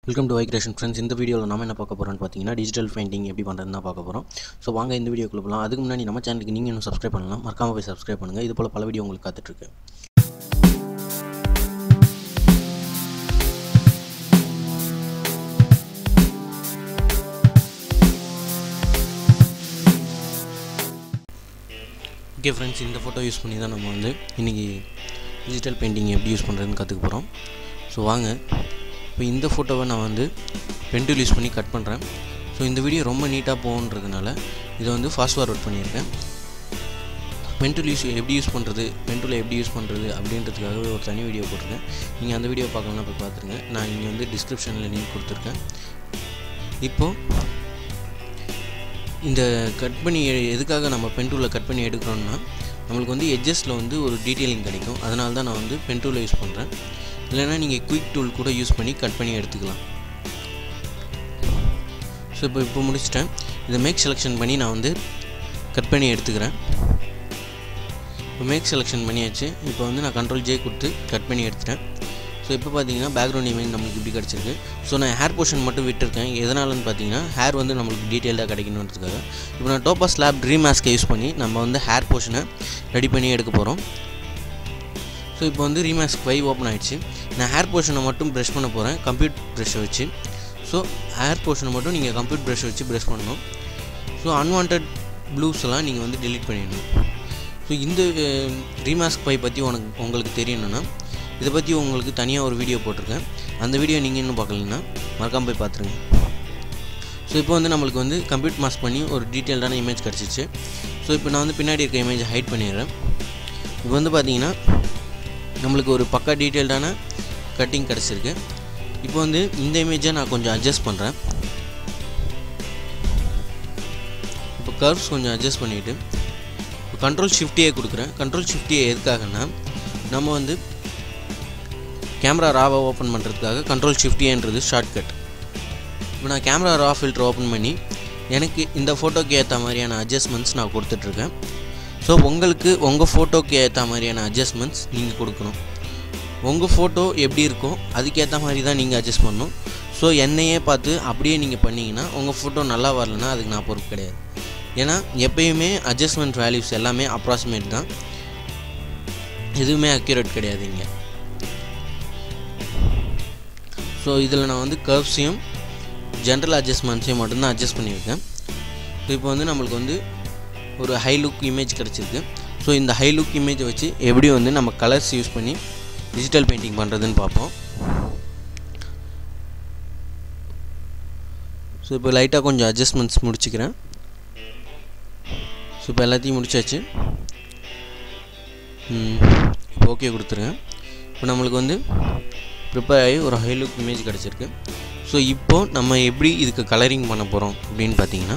welcome to வைக்ரேஷன் friends இந்த வீடியோவில் நம்ம என்ன பார்க்க போகிறோம்னு பார்த்தீங்கன்னா டிஜிட்டல் பெயிண்டிங் எப்படி பண்ணுறதுன்னு தான் பார்க்க போகிறோம் ஸோ வாங்க இந்த வீடியோக்குள்ள போகலாம் அதுக்கு முன்னாடி நம்ம சேனலுக்கு நீங்கள் இன்னும் சப்ஸ்கிரைப் பண்ணலாம் மறக்காம போய் சப்ஸ்கிரைப் பண்ணுங்கள் இது போல் பல வீடியோ உங்களுக்கு காத்துட்ருக்கு ஓகே ஃப்ரெண்ட்ஸ் இந்த ஃபோட்டோ யூஸ் பண்ணி தான் நம்ம வந்து இன்றைக்கி டிஜிட்டல் பெயிண்டிங் எப்படி யூஸ் பண்ணுறதுன்னு கற்றுக்க போகிறோம் ஸோ வாங்க இப்போ இந்த ஃபோட்டோவை நான் வந்து பென்டூல் யூஸ் பண்ணி கட் பண்ணுறேன் ஸோ இந்த வீடியோ ரொம்ப நீட்டாக போகுன்றதுனால இதை வந்து ஃபாஸ்ட் ஃபார்வர்ட் பண்ணியிருக்கேன் பென்டூல் யூஸ் எப்படி யூஸ் பண்ணுறது பென்டூலை எப்படி யூஸ் பண்ணுறது அப்படின்றதுக்காகவே ஒரு தனி வீடியோ போட்டிருக்கேன் நீங்கள் அந்த வீடியோ பார்க்கலன்னா போய் பார்த்துருங்க நான் இங்கே வந்து டிஸ்கிரிப்ஷனில் லிங்க் கொடுத்துருக்கேன் இப்போது இந்த கட் பண்ணி எ- எதுக்காக நம்ம பென் டூலில் கட் பண்ணி எடுக்கிறோம்னா நம்மளுக்கு வந்து எட்ஜஸில் வந்து ஒரு டீட்டெயிலிங் கிடைக்கும் அதனால தான் நான் வந்து பென் டூலை யூஸ் பண்ணுறேன் இல்லைன்னா நீங்கள் குயிக் டூல் கூட யூஸ் பண்ணி கட் பண்ணி எடுத்துக்கலாம் ஸோ இப்போ இப்போ முடிச்சிட்டேன் இதை மேக் செலெக்ஷன் பண்ணி நான் வந்து கட் பண்ணி எடுத்துக்கிறேன் இப்போ மேக் செலெக்ஷன் பண்ணியாச்சு இப்போ வந்து நான் கண்ட்ரோல் ஜே கொடுத்து கட் பண்ணி எடுத்துட்டேன் ஸோ இப்போ பார்த்தீங்கன்னா பேக்ரவுண்ட் இமேஜ் நம்மளுக்கு இப்படி கிடச்சிருக்கு ஸோ நான் ஹேர் போர்ஷன் மட்டும் விட்டுருக்கேன் எதனாலன்னு பார்த்தீங்கன்னா ஹேர் வந்து நம்மளுக்கு டீட்டெயிலாக கிடைக்கணுன்றதுக்காக இப்போ நான் டோப்பா ஸ்லாப் ட்ரீம் மாஸ்க்கை யூஸ் பண்ணி நம்ம வந்து ஹேர் போர்ஷனை ரெடி பண்ணி எடுக்க போகிறோம் ஸோ இப்போ வந்து ரீமாஸ்க் ஃபைவ் ஓப்பன் ஆயிடுச்சு நான் ஹேர் போர்ஷனை மட்டும் ப்ரஷ் பண்ண போகிறேன் கம்ப்யூட் ப்ரஷ்ஷை வச்சு ஸோ ஹேர் போர்ஷனை மட்டும் நீங்கள் கம்ப்யூட் ப்ரஷ்ஷை வச்சு ப்ரஷ் பண்ணணும் ஸோ அன்வான்ட் ப்ளூஸ் எல்லாம் நீங்கள் வந்து delete பண்ணிடணும் ஸோ இந்த ரீமாஸ்க் பை பற்றி உனக்கு உங்களுக்கு தெரியணும்னா இதை பற்றி உங்களுக்கு தனியாக ஒரு வீடியோ போட்டிருக்கேன் அந்த வீடியோ நீங்கள் இன்னும் பார்க்கலன்னா மறக்காம போய் பார்த்துருங்க ஸோ இப்போ வந்து நம்மளுக்கு வந்து கம்ப்யூட் மாஸ்க் பண்ணி ஒரு டீட்டெயில்டான இமேஜ் கிடச்சிச்சு ஸோ இப்போ நான் வந்து பின்னாடி இருக்க இமேஜை ஹைட் பண்ணிடுறேன் இப்போ வந்து பார்த்தீங்கன்னா நம்மளுக்கு ஒரு பக்கா டீட்டெயில்டான கட்டிங் கிடச்சிருக்கு இப்போ வந்து இந்த இமேஜை நான் கொஞ்சம் அட்ஜஸ்ட் பண்ணுறேன் இப்போ கர்வ்ஸ் கொஞ்சம் அட்ஜஸ்ட் பண்ணிவிட்டு இப்போ கண்ட்ரோல் ஷிஃப்டியே கொடுக்குறேன் கண்ட்ரோல் ஷிஃப்டியே எதுக்காகன்னா நம்ம வந்து கேமரா ராவை ஓப்பன் பண்ணுறதுக்காக கண்ட்ரோல் ஷிஃப்டிஏன்றது ஷார்ட்கட் இப்போ நான் கேமரா ரா ஃபில்டர் ஓப்பன் பண்ணி எனக்கு இந்த ஃபோட்டோக்கு ஏற்ற மாதிரியான அட்ஜஸ்ட்மெண்ட்ஸ் நான் கொடுத்துட்ருக்கேன் ஸோ உங்களுக்கு உங்கள் ஃபோட்டோக்கு ஏற்ற மாதிரியான அட்ஜஸ்ட்மெண்ட்ஸ் நீங்கள் கொடுக்கணும் உங்கள் ஃபோட்டோ எப்படி இருக்கோ அதுக்கேற்ற மாதிரி தான் நீங்கள் அட்ஜஸ்ட் பண்ணணும் ஸோ என்னையே பார்த்து அப்படியே நீங்கள் பண்ணீங்கன்னா உங்கள் ஃபோட்டோ நல்லா வரலன்னா அதுக்கு நான் பொறுப்பு கிடையாது ஏன்னா எப்பயுமே அட்ஜஸ்ட்மெண்ட் வேல்யூஸ் எல்லாமே அப்ராக்சிமேட் தான் எதுவுமே அக்யூரேட் கிடையாது இங்கே ஸோ இதில் நான் வந்து கர்வ்ஸையும் ஜென்ரல் அட்ஜஸ்ட்மெண்ட்ஸையும் மட்டும்தான் அட்ஜஸ்ட் பண்ணியிருக்கேன் ஸோ இப்போ வந்து நம்மளுக்கு வந்து ஒரு ஹை லுக் இமேஜ் கிடச்சிருக்கு ஸோ இந்த ஹை லுக் இமேஜை வச்சு எப்படி வந்து நம்ம கலர்ஸ் யூஸ் பண்ணி டிஜிட்டல் பெயிண்டிங் பண்ணுறதுன்னு பார்ப்போம் ஸோ இப்போ லைட்டாக கொஞ்சம் அட்ஜஸ்ட்மெண்ட்ஸ் முடிச்சுக்கிறேன் ஸோ இப்போ எல்லாத்தையும் முடிச்சாச்சு ம், இப்போ ஓகே கொடுத்துருங்க இப்போ நம்மளுக்கு வந்து ப்ரிப்பேர் ஆகி ஒரு ஹை லுக் இமேஜ் கிடச்சிருக்கு ஸோ இப்போ நம்ம எப்படி இதுக்கு கலரிங் பண்ண போகிறோம் அப்படின்னு பார்த்தீங்கன்னா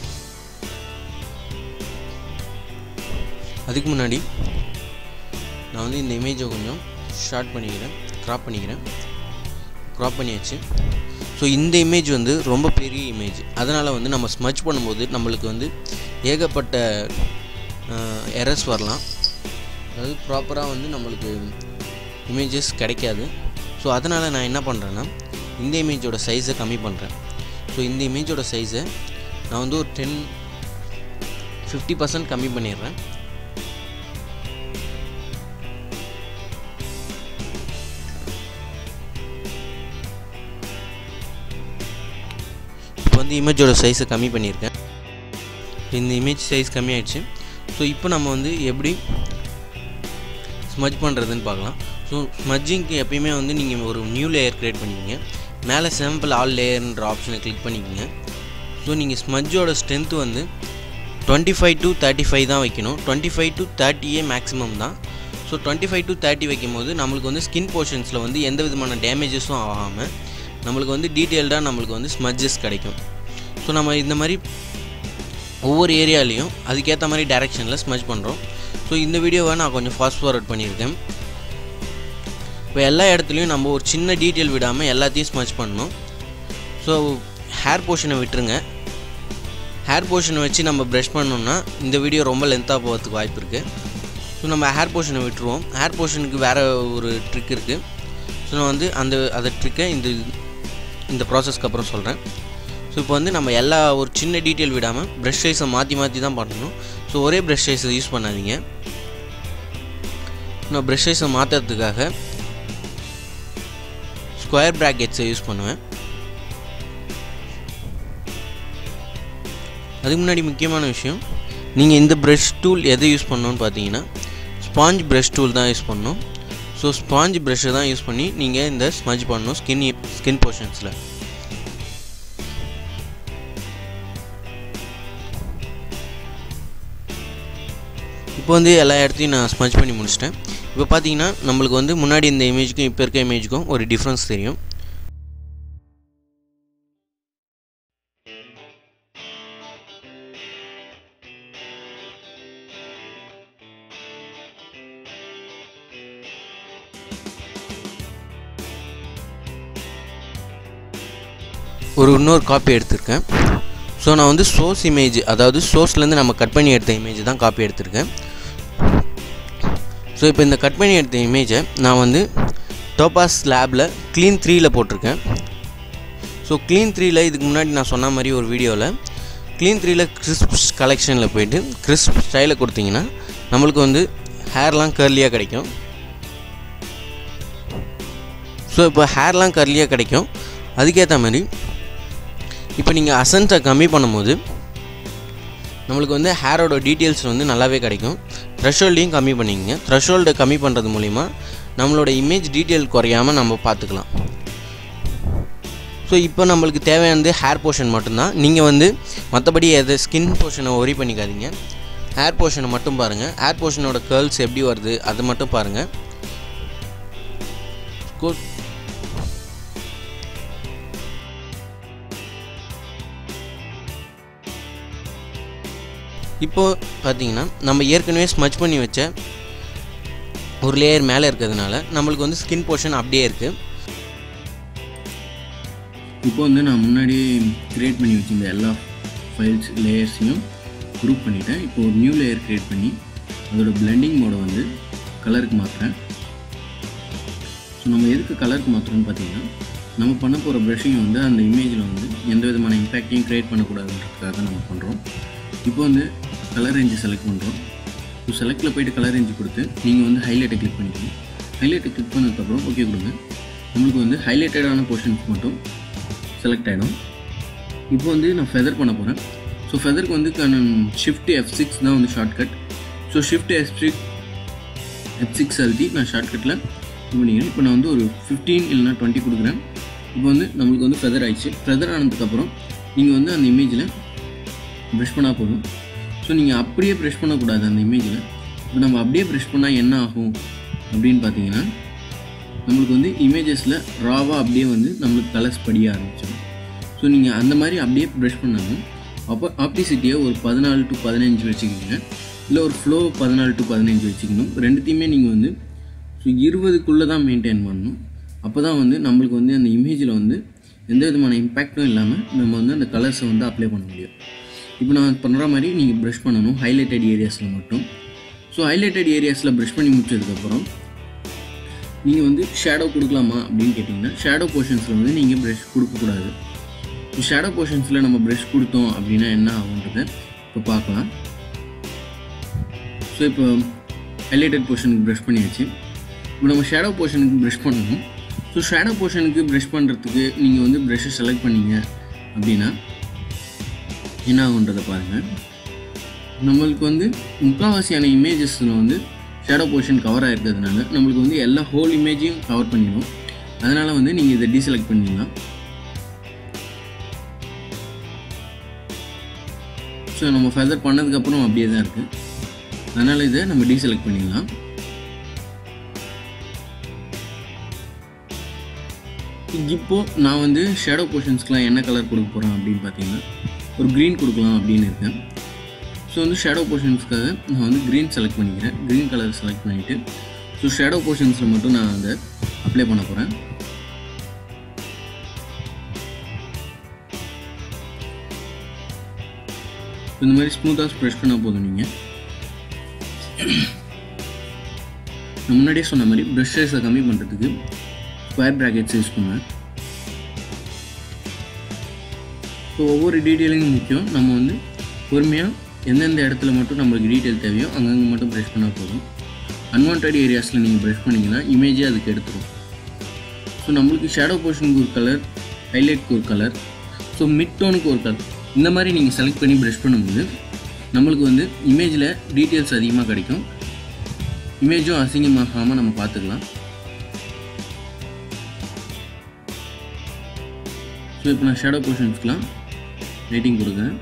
அதுக்கு முன்னாடி நான் வந்து இந்த இமேஜை கொஞ்சம் ஷார்ட் பண்ணிக்கிறேன் க்ராப் பண்ணிக்கிறேன் க்ராப் பண்ணியாச்சு ஸோ இந்த இமேஜ் வந்து ரொம்ப பெரிய இமேஜ் அதனால் வந்து நம்ம ஸ்மச் பண்ணும்போது நம்மளுக்கு வந்து ஏகப்பட்ட எரர்ஸ் வரலாம் அதாவது ப்ராப்பராக வந்து நம்மளுக்கு இமேஜஸ் கிடைக்காது ஸோ அதனால் நான் என்ன பண்ணுறேன்னா இந்த இமேஜோட சைஸை கம்மி பண்ணுறேன் ஸோ இந்த இமேஜோட சைஸை நான் வந்து ஒரு டென் ஃபிஃப்டி பர்சன்ட் கம்மி பண்ணிடுறேன் இப்போ வந்து இமேஜோட சைஸை கம்மி பண்ணியிருக்கேன் இந்த இமேஜ் சைஸ் கம்மி ஆயிடுச்சு ஸோ இப்போ நம்ம வந்து எப்படி ஸ்மஜ் பண்ணுறதுன்னு பார்க்கலாம் ஸோ ஸ்மஜ்ஜிங்க்கு எப்பயுமே வந்து நீங்கள் ஒரு நியூ லேயர் க்ரியேட் பண்ணிக்கிங்க மேலே சாம்பிள் ஆல் லேயர்ன்ற ஆப்ஷனை கிளிக் பண்ணிக்கோங்க ஸோ நீங்கள் ஸ்மஜ்ஜோட ஸ்ட்ரென்த்து வந்து twenty five to thirty five தான் வைக்கணும் டுவெண்ட்டி ஃபைவ் டு தேர்ட்டியே மேக்ஸிமம் தான் so twenty five to thirty வைக்கும்போது நம்மளுக்கு வந்து ஸ்கின் போர்ஷன்ஸில் வந்து எந்த விதமான டேமேஜஸும் ஆகாமல் நம்மளுக்கு வந்து டீட்டெயில்டாக நம்மளுக்கு வந்து ஸ்மஜ்ஜஸ் கிடைக்கும் ஸோ நம்ம இந்த மாதிரி ஒவ்வொரு ஏரியாலையும் அதுக்கேற்ற மாதிரி டைரெக்ஷனில் ஸ்மஜ் பண்ணுறோம் ஸோ இந்த வீடியோவை நான் கொஞ்சம் ஃபாஸ்ட் ஃபார்வர்ட் பண்ணியிருக்கேன் இப்போ எல்லா இடத்துலையும் நம்ம ஒரு சின்ன டீட்டெயில் விடாமல் எல்லாத்தையும் ஸ்மஜ் பண்ணணும் ஸோ ஹேர் போர்ஷனை விட்டுருங்க ஹேர் போர்ஷனை வச்சு நம்ம ப்ரஷ் பண்ணோம்னா இந்த வீடியோ ரொம்ப லென்த்தாக போகிறதுக்கு வாய்ப்பு இருக்குது ஸோ நம்ம ஹேர் போர்ஷனை விட்டுருவோம் ஹேர் போர்ஷனுக்கு வேறு ஒரு ட்ரிக் இருக்குது ஸோ நான் வந்து அந்த அந்த ட்ரிக்கை இந்த இந்த ப்ராசஸ்க்கு அப்புறம் சொல்கிறேன் ஸோ இப்போ வந்து நம்ம எல்லா ஒரு சின்ன டீட்டெயில் விடாமல் ப்ரஷ் சைஸை மாற்றி மாற்றி தான் பண்ணணும் ஸோ ஒரே ப்ரஷ் சைஸை யூஸ் பண்ணாதீங்க நான் ப்ரஷ் சைஸை மாற்றுறதுக்காக ஸ்கொயர் ப்ராக்கெட்ஸை யூஸ் பண்ணுவேன் அதுக்கு முன்னாடி முக்கியமான விஷயம் நீங்கள் இந்த ப்ரஷ் டூல் எதை யூஸ் பண்ணணும்னு பார்த்தீங்கன்னா ஸ்பாஞ்ச் ப்ரஷ் டூல் தான் யூஸ் பண்ணணும் ஸோ ஸ்பாஞ்ச் ப்ரஷ்ஷை தான் யூஸ் பண்ணி நீங்கள் இந்த ஸ்மஜ் பண்ணணும் ஸ்கின் ஸ்கின் போர்ஷன்ஸில் இப்போ வந்து எல்லா இடத்தையும் நான் ஸ்மஜ் பண்ணி முடிச்சிட்டேன் இப்போ பார்த்தீங்கன்னா நம்மளுக்கு வந்து முன்னாடி இந்த இமேஜுக்கும் இப்போ இருக்க இமேஜுக்கும் ஒரு டிஃப்ரென்ஸ் தெரியும் ஒரு இன்னொரு காப்பி எடுத்திருக்கேன் ஸோ நான் வந்து சோர்ஸ் இமேஜ் அதாவது சோர்ஸ்லேருந்து நம்ம கட் பண்ணி எடுத்த இமேஜ் தான் காப்பி எடுத்திருக்கேன் ஸோ இப்போ இந்த கட் பண்ணி எடுத்த இமேஜை நான் வந்து டோபாஸ் லேபில் க்ளீன் த்ரீயில் போட்டிருக்கேன் ஸோ க்ளீன் த்ரீயில் இதுக்கு முன்னாடி நான் சொன்ன மாதிரி ஒரு வீடியோவில் க்ளீன் த்ரீயில் கிறிஸ்ப் கலெக்ஷனில் போயிட்டு கிறிஸ்ப் ஸ்டைலை கொடுத்தீங்கன்னா நம்மளுக்கு வந்து ஹேர்லாம் கர்லியாக கிடைக்கும் ஸோ இப்போ ஹேர்லாம் கர்லியாக கிடைக்கும் அதுக்கேற்ற மாதிரி இப்போ நீங்கள் அசன்ஸை கம்மி பண்ணும்போது நம்மளுக்கு வந்து ஹேரோட டீட்டெயில்ஸ் வந்து நல்லாவே கிடைக்கும் த்ரெஷோல்டையும் கம்மி பண்ணிக்கங்க த்ரெஷோல்டை கம்மி பண்ணுறது மூலிமா நம்மளோட இமேஜ் டீட்டெயில் குறையாமல் நம்ம பார்த்துக்கலாம் ஸோ இப்போ நம்மளுக்கு தேவையானது ஹேர் போர்ஷன் மட்டும்தான் நீங்கள் வந்து மற்றபடி எதை ஸ்கின் போர்ஷனை ஒரி பண்ணிக்காதீங்க ஹேர் போர்ஷனை மட்டும் பாருங்கள் ஹேர் போர்ஷனோட கேர்ள்ஸ் எப்படி வருது அதை மட்டும் பாருங்கள் இப்போது பார்த்தீங்கன்னா நம்ம ஏற்கனவே ஸ்மச் பண்ணி வச்ச ஒரு லேயர் மேலே இருக்கிறதுனால நம்மளுக்கு வந்து ஸ்கின் போர்ஷன் அப்படியே இருக்குது இப்போ வந்து நான் முன்னாடியே க்ரியேட் பண்ணி வச்சிருந்த எல்லா ஃபைல்ஸ் லேயர்ஸையும் குரூப் பண்ணிட்டேன் இப்போ ஒரு நியூ லேயர் க்ரியேட் பண்ணி அதோட பிளெண்டிங் மோடை வந்து கலருக்கு மாற்றுறேன் ஸோ நம்ம எதுக்கு கலருக்கு மாற்றுறோம்னு பார்த்தீங்கன்னா நம்ம பண்ண போகிற ப்ரஷிங் வந்து அந்த இமேஜில் வந்து எந்த விதமான இம்பேக்டையும் க்ரியேட் பண்ணக்கூடாதுன்றதுக்காக நம்ம பண்ணுறோம் இப்போ வந்து கலர் ரேஞ்சை செலக்ட் பண்ணுறோம் ஸோ செலக்டில் போயிட்டு கலர் ரேஞ்சு கொடுத்து நீங்கள் வந்து ஹைலைட்டை கிளிக் பண்ணிக்கணும் ஹைலைட்டை கிளிக் பண்ணதுக்கப்புறம் ஓகே கொடுங்க நம்மளுக்கு வந்து ஹைலைட்டடான போர்ஷன்ஸ் மட்டும் செலக்ட் ஆகிடும் இப்போ வந்து நான் ஃபெதர் பண்ண போகிறேன் ஸோ ஃபெதருக்கு வந்து ஷிஃப்ட் எஃப் சிக்ஸ் தான் வந்து shortcut so shift F six F six அழுத்தி நான் ஷார்ட்கட்டில் இது பண்ணிக்கிறேன் இப்போ நான் வந்து ஒரு ஃபிஃப்டீன் இல்லைனா டுவெண்ட்டி கொடுக்குறேன் இப்போ வந்து நம்மளுக்கு வந்து ஃபெதர் ஆயிடுச்சு ஃபெதர் ஆனதுக்கப்புறம் நீங்கள் வந்து அந்த இமேஜில் ப்ரெஷ் பண்ணால் போதும் ஸோ நீங்கள் அப்படியே ப்ரெஷ் பண்ணக்கூடாது அந்த இமேஜில் இப்போ நம்ம அப்படியே ப்ரெஷ் பண்ணால் என்ன ஆகும் அப்படின்னு பார்த்தீங்கன்னா நம்மளுக்கு வந்து இமேஜஸில் ராவாக அப்படியே வந்து நம்மளுக்கு கலர்ஸ் படிய ஆரம்பிச்சிடும் ஸோ நீங்கள் அந்த மாதிரி அப்படியே ப்ரெஷ் பண்ணாலும் அப்போ ஆப்டிசிட்டியை ஒரு பதினாலு டு பதினஞ்சு வச்சுக்கிங்க இல்லை ஒரு ஃப்ளோ பதினாலு டு பதினஞ்சு வச்சுக்கணும் ரெண்டுத்தையுமே நீங்கள் வந்து ஸோ இருபதுக்குள்ளே தான் மெயின்டைன் பண்ணணும் அப்போ தான் வந்து நம்மளுக்கு வந்து அந்த இமேஜில் வந்து எந்த விதமான இம்பேக்டும் இல்லாமல் நம்ம வந்து அந்த கலர்ஸை வந்து அப்ளை பண்ண முடியும் இப்போ நான் பண்ணுற மாதிரி நீங்கள் ப்ரஷ் பண்ணணும் ஹைலைட்டட் ஏரியாஸில் மட்டும் ஸோ ஹைலைட்டட் ஏரியாஸில் ப்ரஷ் பண்ணி முடிச்சதுக்கப்புறம் நீங்கள் வந்து ஷேடோ கொடுக்கலாமா அப்படின்னு கேட்டிங்கன்னா ஷேடோ போர்ஷன்ஸில் வந்து நீங்கள் ப்ரஷ் கொடுக்கக்கூடாது ஸோ ஷேடோ போர்ஷன்ஸில் நம்ம ப்ரஷ் கொடுத்தோம் அப்படின்னா என்ன ஆகுன்றதை இப்போ பார்க்கலாம் ஸோ இப்போ ஹைலைட்டட் போர்ஷனுக்கு ப்ரஷ் பண்ணியாச்சு இப்போ நம்ம ஷேடோ போர்ஷனுக்கு ப்ரஷ் பண்ணணும் ஸோ ஷேடோ போர்ஷனுக்கு ப்ரஷ் பண்ணுறதுக்கு நீங்கள் வந்து ப்ரஷ்ஷை செலக்ட் பண்ணீங்க அப்படின்னா என்ன ஆகுன்றதை பாருங்கள் நம்மளுக்கு வந்து முக்கால்வாசியான இமேஜஸில் வந்து ஷேடோ போர்ஷன் கவர் ஆகிருக்கிறதுனால நம்மளுக்கு வந்து எல்லா ஹோல் இமேஜையும் கவர் பண்ணிடும் அதனால் வந்து நீங்கள் இதை டீசெலக்ட் பண்ணிடலாம் ஸோ நம்ம ஃபெதர் பண்ணதுக்கப்புறம் அப்படியே தான் இருக்குது அதனால் இதை நம்ம டீசெலக்ட் பண்ணிடலாம் இப்போது நான் வந்து ஷேடோ போர்ஷன்ஸ்க்குலாம் என்ன கலர் கொடுக்க போகிறேன் அப்படின்னு பார்த்தீங்கன்னா ஒரு க்ரீன் கொடுக்கலாம் அப்படின்னு இருக்கேன் ஸோ வந்து ஷேடோ போர்ஷன்ஸ்க்காக நான் வந்து க்ரீன் செலக்ட் பண்ணிக்கிறேன் க்ரீன் கலர் செலக்ட் பண்ணிவிட்டு ஸோ ஷேடோ போர்ஷன்ஸில் மட்டும் நான் அதை அப்ளை பண்ண போகிறேன் இந்த மாதிரி ஸ்மூத்தாக ஸ்ப்ரெஷ் பண்ணால் போதும் நீங்கள் நான் முன்னாடியே சொன்ன மாதிரி ப்ரஷ் சைஸை கம்மி பண்ணுறதுக்கு ஸ்கொயர் ப்ராக்கெட்ஸ் யூஸ் பண்ணுவேன் ஸோ ஒவ்வொரு டீட்டெயிலிங்கும் முக்கியம் நம்ம வந்து பொறுமையாக எந்தெந்த இடத்துல மட்டும் நம்மளுக்கு டீட்டெயில் தேவையோ அங்கங்கே மட்டும் ப்ரெஷ் பண்ணால் போதும் அன்வான்ட் ஏரியாஸில் நீங்கள் ப்ரெஷ் பண்ணிங்கன்னா இமேஜே அதுக்கு எடுத்துரும் ஸோ நம்மளுக்கு ஷேடோ போர்ஷனுக்கு ஒரு கலர் ஹைலைட்க்கு ஒரு கலர் ஸோ மிட் டோனுக்கு ஒரு கலர் இந்த மாதிரி நீங்கள் செலக்ட் பண்ணி ப்ரெஷ் பண்ணும்போது நம்மளுக்கு வந்து இமேஜில் டீட்டெயில்ஸ் அதிகமாக கிடைக்கும் இமேஜும் அசிங்கமாகாமல் நம்ம பார்த்துக்கலாம் ஸோ இப்போ நான் ஷேடோ போர்ஷன்ஸ்க்கெலாம் ரேட்டிங் கொடுக்குறேன்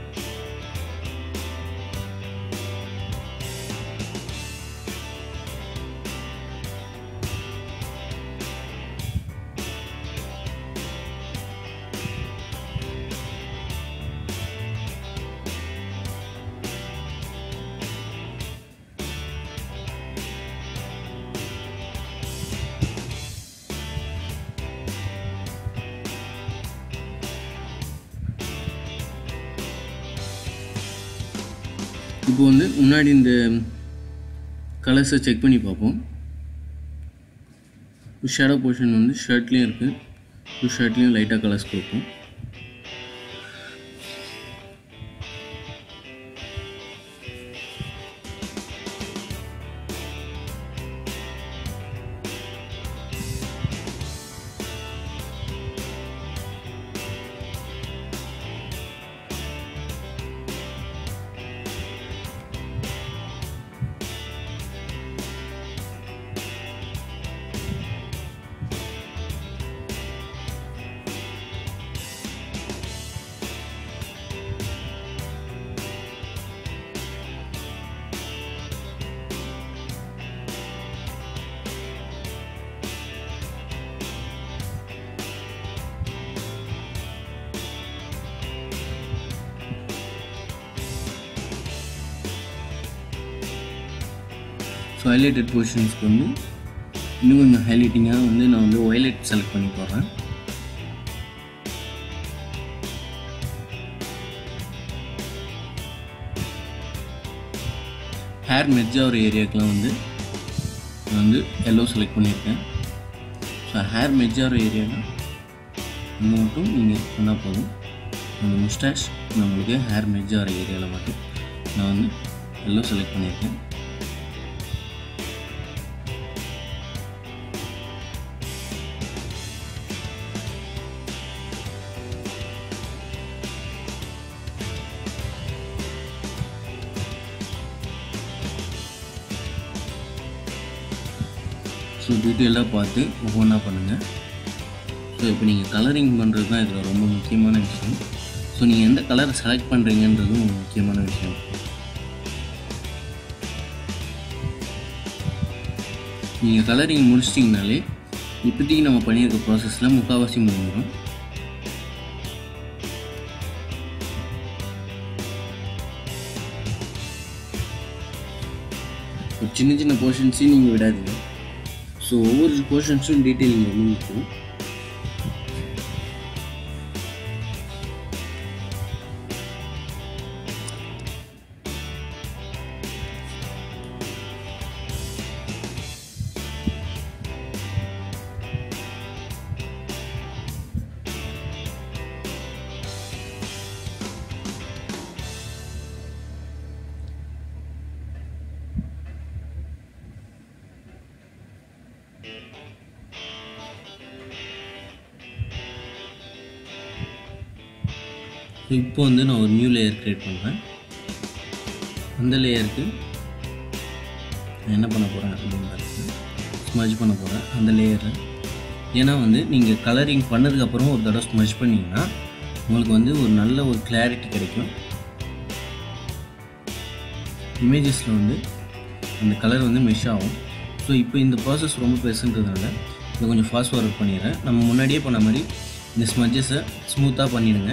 இப்போ வந்து முன்னாடி இந்த கலர்ஸை செக் பண்ணி பார்ப்போம் ஷேடோ போர்ஷன் வந்து ஷர்ட்லேயும் இருக்குது ஷர்ட்லேயும் லைட்டாக கலர்ஸ் கொடுப்போம் ஸோ ஹைலைட்டட் போர்ஷன்ஸ்க்கு வந்து இன்னும் கொஞ்சம் ஹைலைட்டிங்காக வந்து நான் வந்து ஒயலட் செலக்ட் பண்ணி போடுறேன் ஹேர் மெர்ஜ் ஆகிற ஏரியாக்கெலாம் வந்து நான் வந்து எல்லோ செலக்ட் பண்ணியிருக்கேன் ஸோ ஹேர் மெர்ஜ் ஆகிற ஏரியாவில் அங்கே மட்டும் நீங்கள் பண்ணால் போதும் அந்த முஸ்டாஷ் நம்மளுக்கு ஹேர் மெர்ஜ் ஆகிற ஏரியாவில் மட்டும் நான் வந்து எல்லோ செலக்ட் பண்ணியிருக்கேன் ஸோ டீட்டெயிலாக பார்த்து ஒவ்வொன்றா பண்ணுங்கள் ஸோ இப்போ நீங்கள் கலரிங் பண்ணுறது தான் இதில் ரொம்ப முக்கியமான விஷயம் ஸோ நீங்கள் எந்த கலரை செலக்ட் பண்ணுறீங்கன்றதும் ஒரு முக்கியமான விஷயம் நீங்கள் கலரிங் முடிச்சிட்டிங்கனாலே இப்போதைக்கு நம்ம பண்ணியிருக்க ப்ராசஸில் முக்கால்வாசி முடிஞ்சிடும் ஒரு சின்ன சின்ன போர்ஷன்ஸையும் நீங்கள் விடாதீங்க ஸோ ஒவ்வொரு போர்ஷன்ஸும் டீட்டெயிலிங் ரொம்ப முக்கியம் ஸோ இப்போ வந்து நான் ஒரு நியூ லேயர் க்ரியேட் பண்ணுறேன் அந்த லேயருக்கு நான் என்ன பண்ண போகிறேன் அப்படின்னு ஸ்மஜ் பண்ண போகிறேன் அந்த லேயரை ஏன்னா வந்து நீங்கள் கலரிங் பண்ணதுக்கப்புறம் ஒரு தடவை ஸ்மஜ் பண்ணிங்கன்னா உங்களுக்கு வந்து ஒரு நல்ல ஒரு கிளாரிட்டி கிடைக்கும் இமேஜஸில் வந்து அந்த கலர் வந்து மெஷ் ஆகும் ஸோ இப்போ இந்த ப்ராசஸ் ரொம்ப பெருசுன்றதுனால இதை கொஞ்சம் ஃபாஸ்ட் ஃபார்வர்ட் பண்ணிடுறேன் நம்ம முன்னாடியே பண்ண மாதிரி இந்த ஸ்மஜஸை ஸ்மூத்தாக பண்ணிடுங்க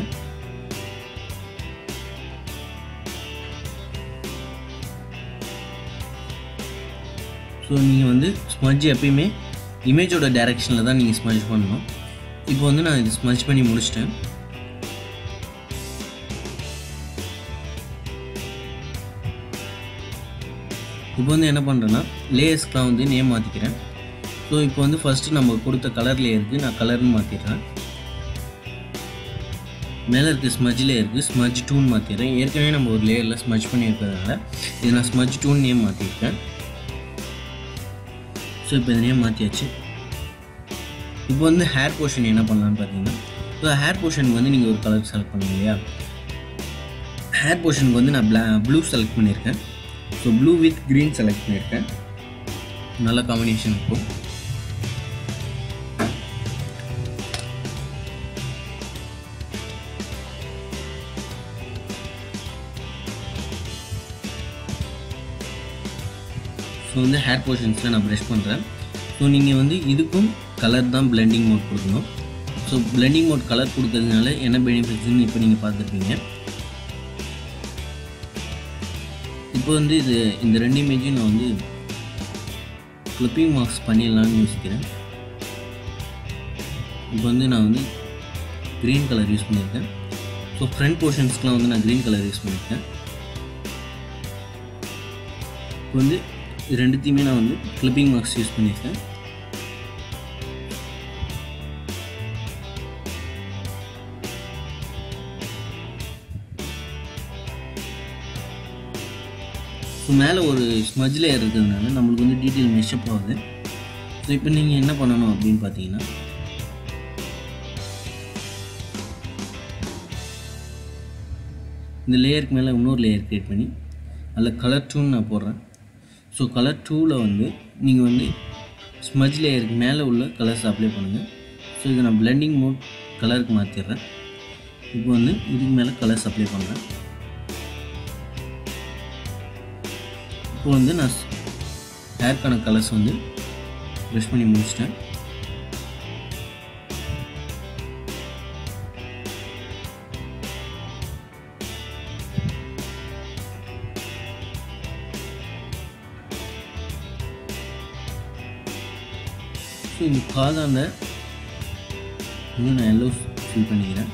ஸோ நீங்கள் வந்து ஸ்மஜ் எப்பயுமே இமேஜோட டைரெக்ஷனில் தான் நீங்கள் ஸ்மஜ் பண்ணணும் இப்போ வந்து நான் இது ஸ்மஜ் பண்ணி முடிச்சிட்டேன் இப்போ வந்து என்ன பண்ணுறேன்னா லேயர்ஸ்க்கெலாம் வந்து நேம் மாற்றிக்கிறேன் ஸோ இப்போ வந்து ஃபஸ்ட்டு நம்ம கொடுத்த கலர் லேயருக்கு நான் கலர்னு மாற்றிடுறேன் மேலே இருக்க ஸ்மஜ் லேயருக்கு ஸ்மஜ் டூன் மாற்றிடுறேன் ஏற்கனவே நம்ம ஒரு லேயரில் ஸ்மஜ் பண்ணியிருக்கிறதுனால இது நான் ஸ்மஜ் டூன் நேம் மாற்றிருக்கேன் ஸோ இப்போ இந்த நேம் மாற்றியாச்சு இப்போ வந்து ஹேர் போர்ஷன் என்ன பண்ணலான்னு பார்த்தீங்கன்னா இப்போ ஹேர் போர்ஷனுக்கு வந்து நீங்கள் ஒரு கலர் செலக்ட் பண்ணுங்க இல்லையா ஹேர் போர்ஷனுக்கு வந்து நான் ப்ளா ப்ளூ செலக்ட் பண்ணியிருக்கேன் so blue with green select பண்ணியிருக்கேன் நல்ல காம்பினேஷன் இருக்கும் ஸோ வந்து ஹேர் போர்ஷன்ஸில் நான் ப்ரஷ் பண்ணுறேன் ஸோ நீங்கள் வந்து இதுக்கும் கலர் தான் பிளெண்டிங் மோட் கொடுக்கணும் ஸோ பிளெண்டிங் மோட் கலர் கொடுக்கறதுனால என்ன பெனிஃபிட்ஸ்னு இப்போ நீங்கள் பார்த்துருப்பீங்க இப்போ வந்து இது இந்த ரெண்டு இமேஜையும் நான் வந்து கிளிப்பிங் மார்க்ஸ் பண்ணிடலாம்னு யோசிக்கிறேன் இப்போ வந்து நான் வந்து க்ரீன் கலர் யூஸ் பண்ணியிருக்கேன் ஸோ ஃப்ரண்ட் போர்ஷன்ஸ்க்குலாம் வந்து நான் க்ரீன் கலர் யூஸ் பண்ணியிருக்கேன் இப்போ வந்து இது ரெண்டுத்தையுமே நான் வந்து கிளிப்பிங் மார்க்ஸ் யூஸ் பண்ணியிருக்கேன் ஸோ மேலே ஒரு ஸ்மஜ் லேயர் இருக்கிறதுனால நம்மளுக்கு வந்து டீட்டெயில் மெஷப் ஆகுது ஸோ இப்போ நீங்கள் என்ன பண்ணணும் அப்படின்னு பார்த்தீங்கன்னா இந்த லேயருக்கு மேலே இன்னொரு லேயர் க்ரியேட் பண்ணி அதில் கலர் டூன்னு நான் போடுறேன் ஸோ கலர் டூவில் வந்து நீங்கள் வந்து ஸ்மஜ் லேயருக்கு மேலே உள்ள கலர்ஸ் அப்ளை பண்ணுங்கள் ஸோ இதை நான் பிளெண்டிங் மோட் கலருக்கு மாற்றிடுறேன் இப்போ வந்து இதுக்கு மேலே கலர்ஸ் அப்ளை பண்ணுறேன் இப்போ வந்து நான் ஹேர்க்கான கலர்ஸ் வந்து ப்ரஷ் பண்ணி முடிச்சிட்டேன் ஸோ இந்த காதாண்ட வந்து நான் எல்லோ ஃபில் பண்ணிக்கிறேன்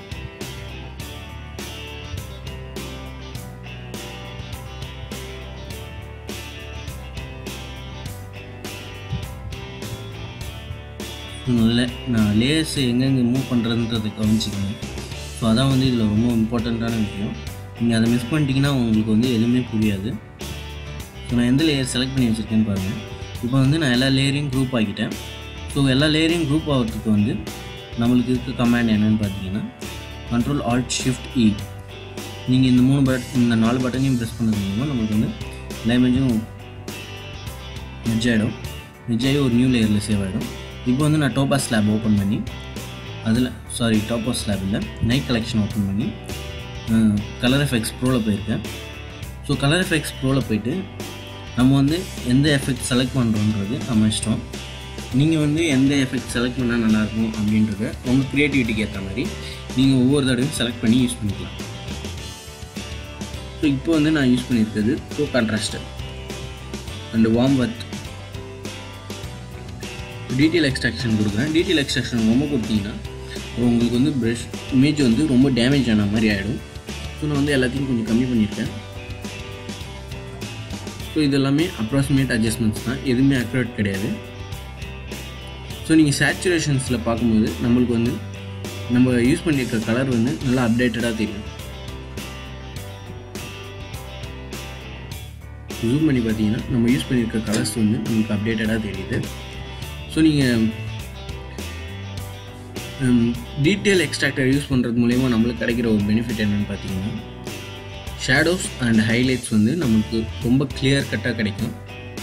நல்ல நான் லேயர்ஸ் எங்கெங்கே மூவ் பண்ணுறதுன்றதை கவனிச்சிக்கணும் ஸோ அதான் வந்து இதில் ரொம்ப இம்பார்ட்டண்ட்டான விஷயம் நீங்கள் அதை மிஸ் பண்ணிட்டீங்கன்னா உங்களுக்கு வந்து எதுவுமே புரியாது ஸோ நான் எந்த லேயர் செலக்ட் பண்ணி வச்சுருக்கேன்னு பாருங்கள் இப்போ வந்து நான் எல்லா லேயரையும் குரூப் ஆக்கிட்டேன் ஸோ எல்லா லேயரையும் குரூப் ஆகிறதுக்கு வந்து நம்மளுக்கு இருக்க கமாண்ட் என்னென்னு பார்த்தீங்கன்னா கண்ட்ரோல் ஆல்ட் ஷிஃப்ட் இ நீங்கள் இந்த மூணு பட் இந்த நாலு பட்டனையும் ப்ரெஸ் பண்ணது மூலமாக நம்மளுக்கு வந்து எல்லா இமேஜும் மெஜ் ஆகிடும் மெஜ் ஆகி ஒரு நியூ லேயரில் சேவ் ஆகிடும் இப்போ வந்து நான் டோபாஸ் ஸ்லாப் ஓப்பன் பண்ணி அதில் சாரி டாப்பாஸ் ஸ்லாப் இல்லை நைட் கலெக்ஷன் ஓப்பன் பண்ணி கலர் எஃபெக்ட்ஸ் ப்ரோவில் போயிருக்கேன் ஸோ கலர் எஃபெக்ட்ஸ் ப்ரோவில் போயிட்டு நம்ம வந்து எந்த எஃபெக்ட் செலக்ட் பண்ணுறோன்றது நம்ம இஷ்டம் நீங்கள் வந்து எந்த எஃபெக்ட் செலக்ட் பண்ணால் நல்லாயிருக்கும் அப்படின்றத உங்கள் க்ரியேட்டிவிட்டிக்கு ஏற்ற மாதிரி நீங்கள் ஒவ்வொரு தடவையும் செலக்ட் பண்ணி யூஸ் பண்ணிக்கலாம் ஸோ இப்போ வந்து நான் யூஸ் பண்ணியிருக்கிறது pro contrast and warmth detail extraction கொடுக்குறேன் டீட்டெயில் எக்ஸ்ட்ராக்ஷன் ரொம்ப கொடுத்தீங்கன்னா அப்புறம் உங்களுக்கு வந்து ப்ரஷ் இமேஜ் வந்து ரொம்ப டேமேஜ் ஆன மாதிரி ஆகிடும் ஸோ நான் வந்து எல்லாத்தையும் கொஞ்சம் கம்மி பண்ணியிருக்கேன் ஸோ இது எல்லாமே அப்ராக்சிமேட் அட்ஜஸ்ட்மெண்ட்ஸ் தான் எதுவுமே அக்யூரேட் கிடையாது ஸோ நீங்கள் சேச்சுரேஷன்ஸில் பார்க்கும்போது நம்மளுக்கு வந்து நம்ம யூஸ் பண்ணியிருக்க கலர் வந்து நல்லா அப்டேட்டடாக தெரியும் ஜூம் பண்ணி பார்த்தீங்கன்னா நம்ம யூஸ் பண்ணியிருக்க கலர்ஸ் வந்து நமக்கு அப்டேட்டடாக தெரியுது ஸோ நீங்கள் டீட்டெயில் எக்ஸ்ட்ராக்டர் யூஸ் பண்ணுறது மூலயமா நம்மளுக்கு கிடைக்கிற ஒரு பெனிஃபிட் என்னென்னு பார்த்தீங்கன்னா ஷேடோஸ் அண்ட் ஹைலைட்ஸ் வந்து நமக்கு ரொம்ப கிளியர் கட்டாக கிடைக்கும்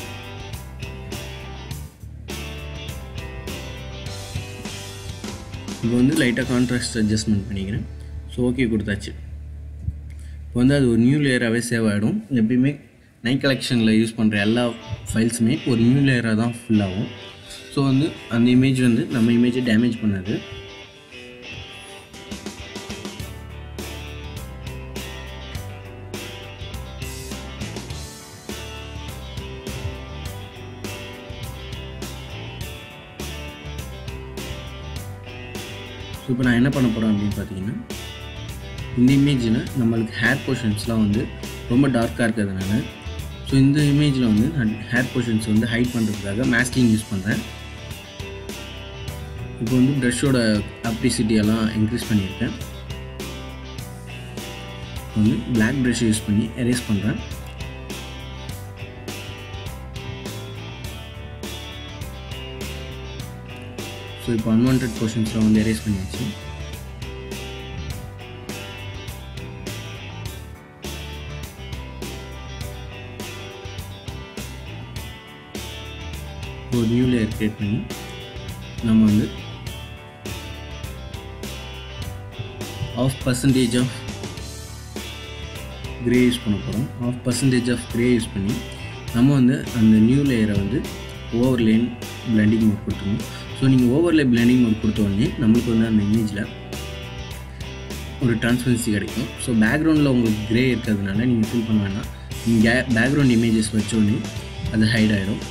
இப்போ வந்து லைட்டாக கான்ட்ராஸ்ட் அட்ஜஸ்ட்மெண்ட் பண்ணிக்கிறேன் ஸோ ஓகே கொடுத்தாச்சு இப்போ வந்து அது ஒரு நியூ லேயராகவே சேவ் ஆகிடும் எப்பயுமே நைட் கலெக்ஷனில் யூஸ் பண்ணுற எல்லா ஃபைல்ஸுமே ஒரு நியூ லேயராக தான் ஃபில் ஆகும் ஸோ வந்து அந்த இமேஜ் வந்து நம்ம இமேஜை டேமேஜ் பண்ணாது ஸோ இப்போ நான் என்ன பண்ண போகிறேன் அப்படின்னு பார்த்தீங்கன்னா இந்த இமேஜில் நம்மளுக்கு ஹேர் போர்ஷன்ஸ்லாம் வந்து ரொம்ப டார்க்காக இருக்கிறதுனால ஸோ இந்த இமேஜில் வந்து நான் ஹேர் போர்ஷன்ஸ் வந்து ஹைட் பண்ணுறதுக்காக மேஸ்கிங் யூஸ் பண்ணுறேன் இப்போ வந்து ப்ரஷ்ஷோட அப்ரிசிட்டி எல்லாம் இன்க்ரீஸ் பண்ணியிருக்கேன் வந்து பிளாக் ப்ரஷ் யூஸ் பண்ணி எரேஸ் பண்ணுறேன் ஸோ இப்போ அன்வான்ட் போர்ஷன்ஸில் வந்து எரேஸ் பண்ணியாச்சு ஒரு நியூ லேயர் க்ரியேட் பண்ணி நம்ம வந்து half percentage of grey use பண்ண போகிறோம் half percentage of grey use பண்ணி நம்ம வந்து அந்த நியூ லேயரை வந்து ஓவர்லேன் பிளண்டிங் மோட் கொடுத்துருவோம் ஸோ நீங்கள் ஓவர்லே பிளண்டிங் மோட் கொடுத்த உடனே நம்மளுக்கு வந்து அந்த இமேஜில் ஒரு டிரான்ஸ்பரன்சி கிடைக்கும் ஸோ பேக்ரவுண்டில் உங்களுக்கு கிரே இருக்கிறதுனால நீங்கள் ஃபீல் பண்ண வேண்டாம் நீங்கள் பேக்ரவுண்ட் இமேஜஸ் வச்சோடனே அது ஹைட் ஆகிடும்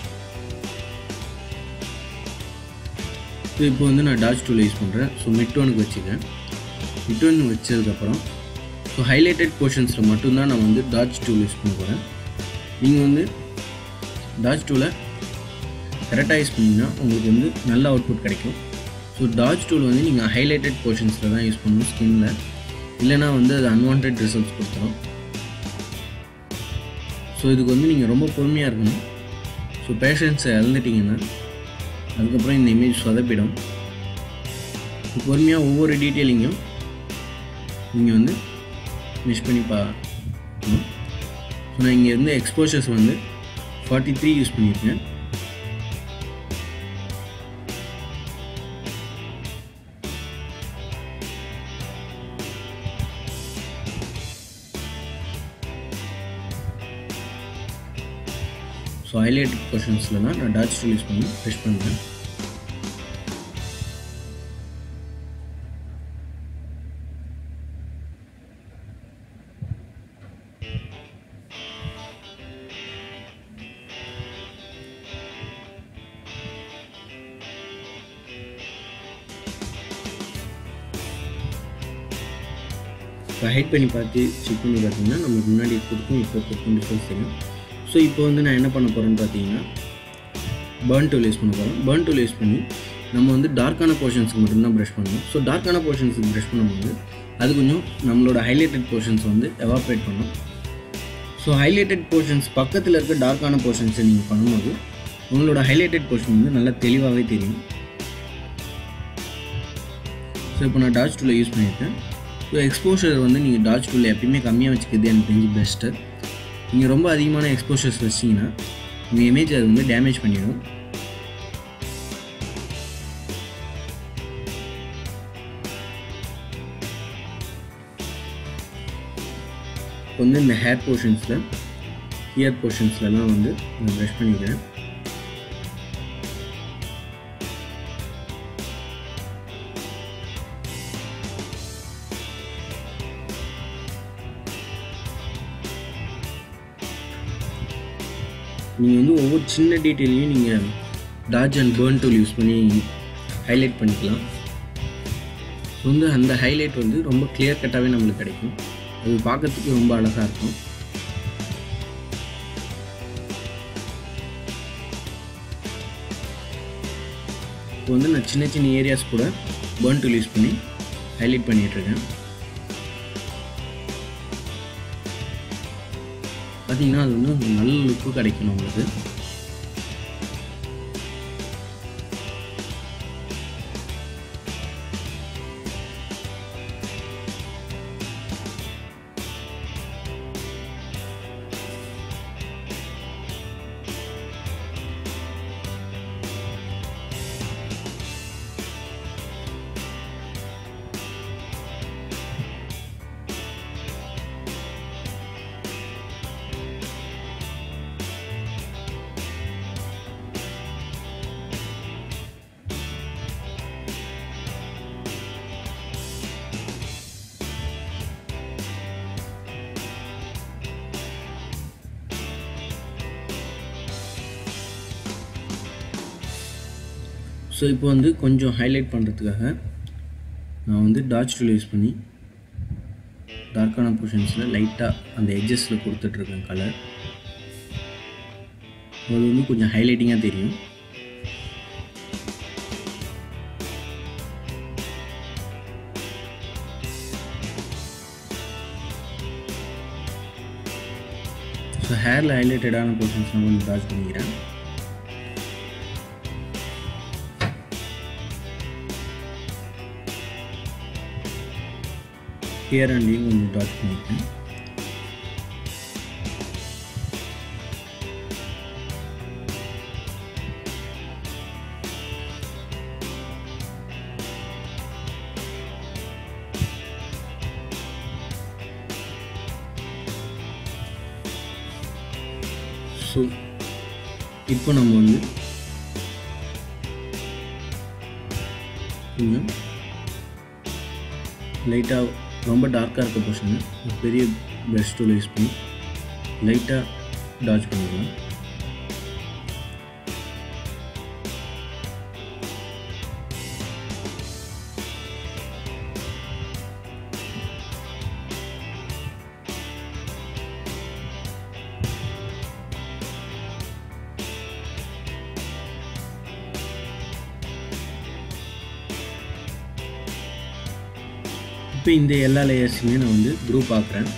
ஸோ இப்போ வந்து நான் டாச் டூலை யூஸ் பண்ணுறேன் ஸோ மிட்டோனுக்கு வச்சுக்கிறேன் மிட்டோன் வச்சதுக்கப்புறம் ஸோ ஹைலைட்டட் போர்ஷன்ஸில் மட்டும்தான் நான் வந்து டாச் டூல் யூஸ் பண்ண போகிறேன் நீங்கள் வந்து டாச் டூலை கரெக்டாக யூஸ் பண்ணிங்கன்னா உங்களுக்கு வந்து நல்ல அவுட்புட் கிடைக்கும் ஸோ டாச் டூல் வந்து நீங்கள் ஹைலைட்டட் போர்ஷன்ஸில் தான் யூஸ் பண்ணணும் ஸ்கின்னில் இல்லைனா வந்து அது அன்வான்ட் ரிசல்ட்ஸ் கொடுத்துரும் ஸோ இதுக்கு வந்து நீங்கள் ரொம்ப பொறுமையாக இருக்கணும் ஸோ பேஷன்ஸை இழந்துட்டிங்கன்னா அதுக்கப்புறம் இந்த இமேஜ் சொதப்பிடும் ஸோ பொறுமையாக ஒவ்வொரு டீட்டெயிலிங்கும் நீங்கள் வந்து மிஸ் பண்ணி பார்க்கணும் ஸோ நான் இங்கே வந்து எக்ஸ்போஷர்ஸ் வந்து ஃபார்ட்டி த்ரீ யூஸ் பண்ணியிருக்கேன் ஸோ ஹைலைட் கொஷின்ஸில் தான் நான் டாச் டூல் யூஸ் பண்ணி ஃபிஷ் பண்ணுறேன் இப்போ ஹைட் பண்ணி பார்த்து செக் பண்ணி பார்த்தீங்கன்னா நமக்கு முன்னாடி கொடுக்கும் இப்போ கொடுக்கும் டிஃப்ரென்ஸ் தெரியும் ஸோ இப்போ வந்து நான் என்ன பண்ண போகிறேன்னு பார்த்தீங்கன்னா பேர்ன் டூல் யூஸ் பண்ண போகிறேன் பேர்ன் டூல் யூஸ் பண்ணி நம்ம வந்து டார்க்கான போர்ஷன்ஸ்க்கு மட்டும்தான் ப்ரஷ் பண்ணணும் ஸோ டார்க்கான போர்ஷன்ஸுக்கு ப்ரஷ் பண்ணும்போது அது கொஞ்சம் நம்மளோட ஹைலைட்டட் போர்ஷன்ஸ் வந்து எவாப்ரேட் பண்ணும் ஸோ ஹைலைட்டட் போர்ஷன்ஸ் பக்கத்தில் இருக்க டார்க்கான போர்ஷன்ஸை நீங்கள் பண்ணும்போது உங்களோட ஹைலைட்டட் போர்ஷன் வந்து நல்லா தெளிவாகவே தெரியும் ஸோ இப்போ நான் டாச் டூலை யூஸ் பண்ணியிருக்கேன் ஸோ எக்ஸ்போஷர் வந்து நீங்கள் டாச் டூலில் எப்பயுமே கம்மியாக வச்சுக்கிறது எனக்கு தெரிஞ்சு பெஸ்ட்டு நீங்கள் ரொம்ப அதிகமான எக்ஸ்போஷர்ஸ் வச்சிங்கன்னா உங்கள் இமேஜ் அது வந்து டேமேஜ் பண்ணிடும் இப்போ வந்து இந்த ஹேர் போர்ஷன்ஸில் இயர் போர்ஷன்ஸ்லலாம் வந்து நான் ப்ரஷ் பண்ணிக்கிறேன் நீங்கள் வந்து ஒவ்வொரு சின்ன டீட்டெயிலையும் நீங்கள் dodge and burn tool use பண்ணி ஹைலைட் பண்ணிக்கலாம் ஸோ வந்து அந்த ஹைலைட் வந்து ரொம்ப கிளியர் கட்டாகவே நம்மளுக்கு கிடைக்கும் அது பார்க்கறதுக்கு ரொம்ப அழகாக இருக்கும் இப்போ வந்து நான் சின்ன சின்ன ஏரியாஸ் கூட பேர்ன் டூல் யூஸ் பண்ணி ஹைலைட் பண்ணிகிட்ருக்கேன் பார்த்தீங்கன்னா அது வந்து ஒரு நல்ல லுக்கு கிடைக்கும் நம்மளுக்கு ஸோ இப்போ வந்து கொஞ்சம் ஹைலைட் பண்ணுறதுக்காக நான் வந்து டார்ச் டூல் யூஸ் பண்ணி டார்க்கான போர்ஷன்ஸில் லைட்டாக அந்த எட்ஜஸில் கொடுத்துட்ருக்கேன் கலர் அது வந்து கொஞ்சம் ஹைலைட்டிங்காக தெரியும் ஸோ ஹேரில் ஹைலைட்டடான போர்ஷன்ஸ் நான் கொஞ்சம் டாச் பண்ணிக்கிறேன் ஹியர் அண்டையும் கொஞ்சம் டாச் பண்ணிக்கிறேன் ஸோ இப்போ நம்ம வந்து கொஞ்சம் லைட்டாக ரொம்ப டார்க்காக இருக்க போர்ஷன் ஒரு பெரிய ப்ரஷ் டூல் யூஸ் பண்ணி லைட்டாக டாச் பண்ணிக்கலாம் இப்போ இந்த எல்லா லேயர்ஸுமே நான் வந்து குரூப் ஆக்குறேன்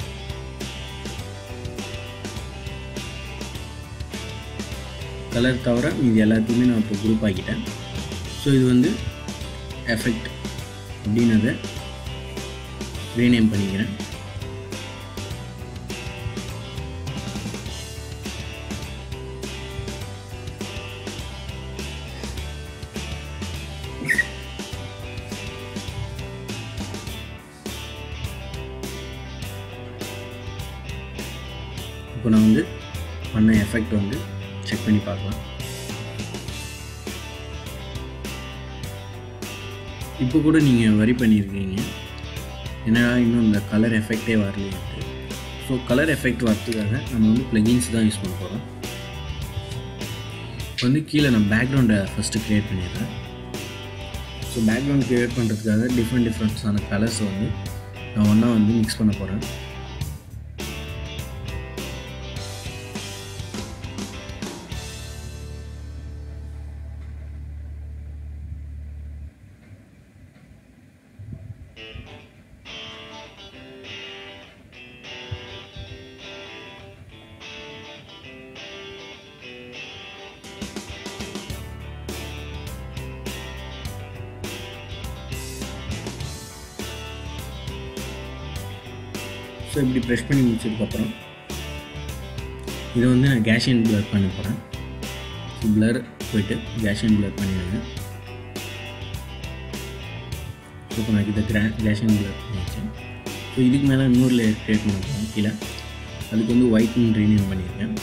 கலர் தவிர இது எல்லாத்தையுமே நான் இப்போ குரூப் ஆக்கிட்டேன் ஸோ இது வந்து எஃபெக்ட் அப்படின்னதை ரீநேம் பண்ணிக்கிறேன் இப்போ நான் வந்து பண்ண எஃபெக்ட் வந்து செக் பண்ணி பார்க்கலாம் இப்போ கூட நீங்கள் வரி பண்ணியிருக்கீங்க என்னடா இன்னும் இந்த கலர் எஃபெக்டே வரலைன்ட்டு ஸோ கலர் எஃபெக்ட் வரதுக்காக நம்ம வந்து ப்ளகின்ஸ் தான் யூஸ் பண்ண போகிறோம் இப்போ வந்து கீழே நான் பேக்ரவுண்டை ஃபஸ்ட்டு க்ரியேட் பண்ணிடுறேன் ஸோ பேக்ரவுண்ட் க்ரியேட் பண்ணுறதுக்காக டிஃப்ரெண்ட் டிஃப்ரெண்ட்ஸான கலர்ஸை வந்து நான் ஒன்றா வந்து மிக்ஸ் பண்ண போகிறேன் ஸோ இப்படி ப்ரெஷ் பண்ணி முடிச்சதுக்கப்புறம் இதை வந்து நான் கேஷியன் பிளர் பண்ண போகிறேன் ஸோ பிளர் போயிட்டு கேஷியன் பிளர் பண்ணிடுங்க ஸோ இப்போ நான் இதை கிரா கேஷியன் பிளர் பண்ணியாச்சு ஸோ இதுக்கு மேலே இன்னொரு லேயர் க்ரியேட் பண்ண போகிறேன் கீழே அதுக்கு வந்து ஒயிட்னு ரீநேம் பண்ணியிருக்கேன்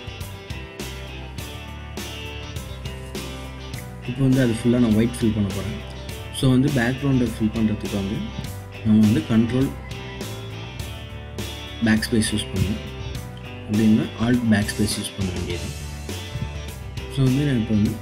இப்போ வந்து அது ஃபுல்லாக நான் ஒயிட் ஃபில் பண்ண போகிறேன் ஸோ வந்து பேக்ரவுண்டை ஃபில் பண்ணுறதுக்கு வந்து நம்ம வந்து கண்ட்ரோல் பேக் ஸ்பேஸ் யூஸ் பண்ணுவோம் அப்படின்னா ஆல்ட் பேக் ஸ்பேஸ் யூஸ் பண்ண வேண்டியது ஸோ வந்து நான் இப்போ வந்து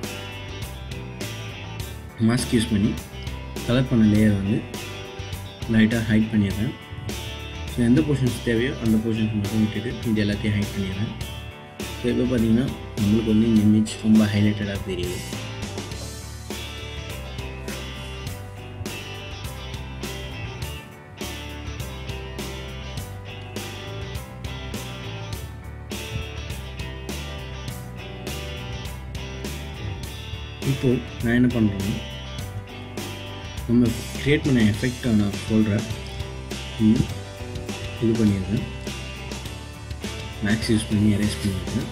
மாஸ்க் யூஸ் பண்ணி கலர் பண்ண லேயர் வந்து லைட்டாக ஹைட் பண்ணிடுறேன் ஸோ எந்த போர்ஷன்ஸ் தேவையோ அந்த போர்ஷன்ஸ் மட்டும் விட்டுட்டு இது எல்லாத்தையும் ஹைட் பண்ணிடுறேன் ஸோ இப்போ பார்த்தீங்கன்னா நம்மளுக்கு வந்து இந்த இமேஜ் ரொம்ப ஹைலைட்டடாக தெரியுது இப்போது நான் என்ன பண்ணுறேன்னா நம்ம க்ரியேட் பண்ண எஃபெக்டை நான் சொல்கிறேன் இது பண்ணியிருக்கேன் மேக்ஸ் யூஸ் பண்ணி எரேஸ் பண்ணியிருக்கேன்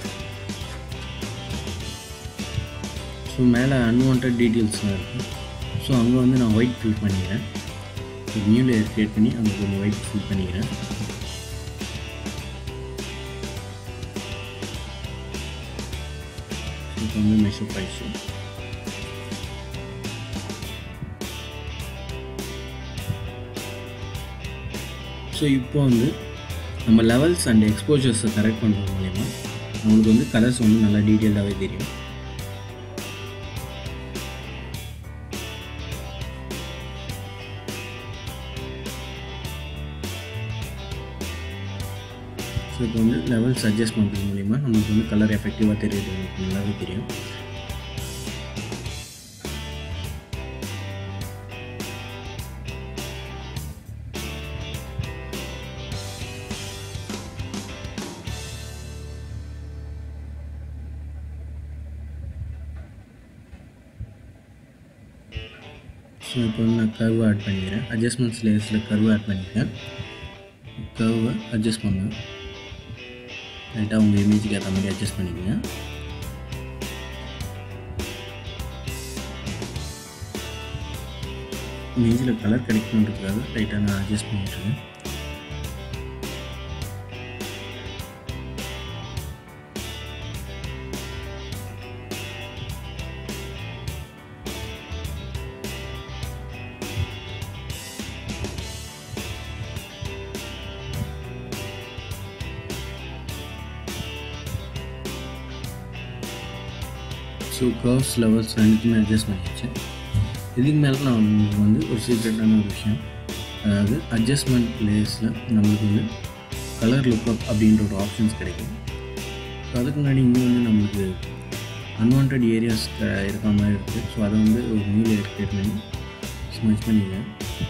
ஸோ மேலே அன்வான்ட் டீட்டெயில்ஸ்லாம் இருக்கும் ஸோ அங்கே வந்து நான் ஒயிட் ஃபில் பண்ணிக்கிறேன் ஒரு நியூ லேயர் க்ரியேட் பண்ணி அங்கே கொஞ்சம் ஒயிட் ஃபில் பண்ணிக்கிறேன் இப்போ வந்து மெஷப் ஆயிடுச்சு ஸோ இப்போ வந்து நம்ம லெவல்ஸ் அண்ட் எக்ஸ்போஜர்ஸை கரெக்ட் பண்ணுறது மூலயமா நம்மளுக்கு வந்து கலர்ஸ் வந்து நல்லா டீட்டெயில்டாகவே தெரியும் ஸோ இப்போ வந்து லெவல்ஸ் அட்ஜஸ்ட் பண்ணுறது மூலிமா நமக்கு வந்து கலர் எஃபெக்டிவாக தெரியுது நமக்கு நல்லாவே தெரியும் ஸோ இப்போ வந்து நான் கர்வ் ஆட் பண்ணிக்கிறேன் அட்ஜஸ்ட்மெண்ட்ஸ் லேயர்ஸில் கர்வ் ஆட் பண்ணிக்கிறேன் கர்வை அட்ஜஸ்ட் பண்ணுவேன் லைட்டாக உங்கள் இமேஜுக்கு ஏற்ற மாதிரி அட்ஜஸ்ட் பண்ணிக்கோங்க இமேஜில் கலர் கிடைக்கணுன்றதுக்காக லைட்டாக நான் அட்ஜஸ்ட் பண்ணிட்டுருக்கேன் ஸோ கர்வ்ஸ் லெவல்ஸ் ரெண்டுக்குமே அட்ஜஸ்ட் பண்ணிடுச்சு இதுக்கு மேலே நான் உங்களுக்கு வந்து ஒரு சீக்ரெட்டான ஒரு விஷயம் அதாவது அட்ஜஸ்ட்மெண்ட் லேயர்ஸில் நம்மளுக்கு வந்து கலர் லுக்அப் அப்படின்ற ஒரு ஆப்ஷன்ஸ் கிடைக்கும் ஸோ அதுக்கு முன்னாடி இங்கே வந்து நம்மளுக்கு அன்வான்ட் ஏரியாஸ் இருக்க மாதிரி இருக்குது ஸோ அதை வந்து ஒரு நியூ லேயர் கிரியேட் பண்ணி ஸ்மச் பண்ணிக்கிறேன்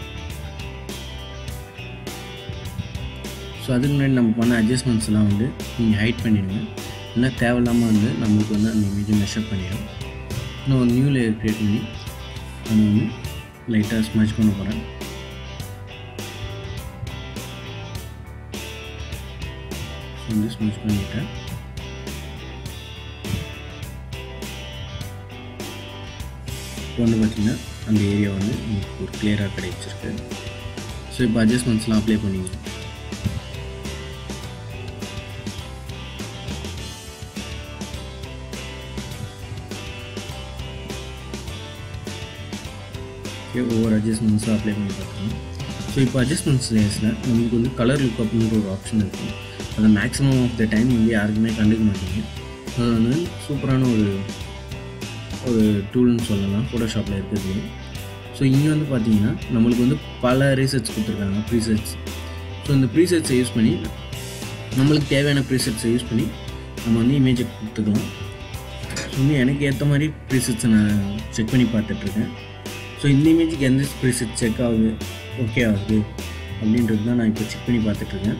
ஸோ அதுக்கு முன்னாடி நம்ம பண்ண அட்ஜஸ்ட்மெண்ட்ஸ்லாம் வந்து நீங்கள் ஹைட் பண்ணிடுங்க இல்லை தேவையில்லாமல் வந்து நம்மளுக்கு வந்து அந்த இமேஜை மெஷர் பண்ணிடும் இன்னும் ஒரு நியூ லேயர் க்ரியேட் பண்ணி அது வந்து லைட்டாக ஸ்மச் பண்ண போகிறேன் வந்து ஸ்மச் பண்ணிட்டேன் இப்போ வந்து பார்த்திங்கன்னா அந்த ஏரியா வந்து உங்களுக்கு ஒரு கிளியராக கிடைச்சிருக்கு ஸோ இப்போ அட்ஜஸ்ட்மெண்ட்ஸ்லாம் அப்ளை பண்ணிங்க ஓகே ஒவ்வொரு அட்ஜஸ்ட்மெண்ட்ஸும் அப்ளை பண்ணி பார்த்துக்கணும் ஸோ இப்போ அட்ஜஸ்ட்மெண்ட்ஸ் லேயர்ஸில் நம்மளுக்கு வந்து கலர் லுக் அப்ன்ற ஒரு ஆப்ஷன் இருக்குது அதை மேக்ஸிமம் ஆஃப் த டைம் வந்து யாருக்குமே கண்டுக்க மாட்டீங்க அது வந்து சூப்பரான ஒரு ஒரு டூல்னு சொல்லலாம் ஃபோட்டோஷாப்பில் இருக்கிறது ஸோ இங்கே வந்து பார்த்தீங்கன்னா நம்மளுக்கு வந்து பல ரீசர்ச் கொடுத்துருக்காங்க ப்ரீசெட்ஸ் ஸோ இந்த ப்ரீசெட்ஸை யூஸ் பண்ணி நம்மளுக்கு தேவையான ப்ரீசெட்ஸை யூஸ் பண்ணி நம்ம வந்து இமேஜை கொடுத்துக்கலாம் ஸோ வந்து எனக்கு ஏற்ற மாதிரி ப்ரீசெட்ஸை நான் செக் பண்ணி பார்த்துட்ருக்கேன் ஸோ இந்த இமேஜுக்கு எந்த ப்ரீசெட் செக் ஆகுது ஓகே ஆகுது அப்படின்றது தான் நான் இப்போ செக் பண்ணி பார்த்துட்ருக்கேன்